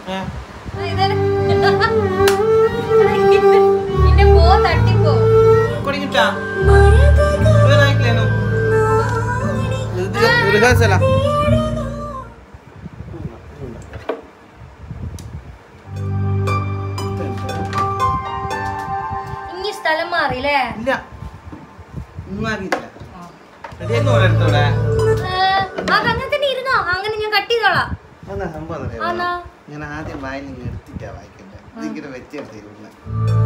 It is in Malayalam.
ഏ, ആ, ഇതാണ്. നിന്റെ പോ തട്ടിപ്പോ കുടിക്കിട്ടാ വേറെ ആയിട്ടില്ലേനു റിഹേഴ്സലാ ഇനി സ്ഥലം മാറിയില്ലേ ഇല്ല ഒന്നും ആക്കിയിട്ടില്ല റെഡിയാക്കി ഓരോരുത്തൂടെ അങ്ങനെ തന്നെ ഇരുന്നോ അങ്ങനെ ഞാൻ കട്ട് ചെയ്തോളാം എന്നാ സംഭവം ആന്നാ? അറിയാമോ ഞാൻ ആദ്യം വായിൽ ഇങ്ങനെ എടുത്തിട്ടാ വായിക്കണ്ടേ ഇതിങ്ങനെ വെച്ചെടുത്തിരുന്നു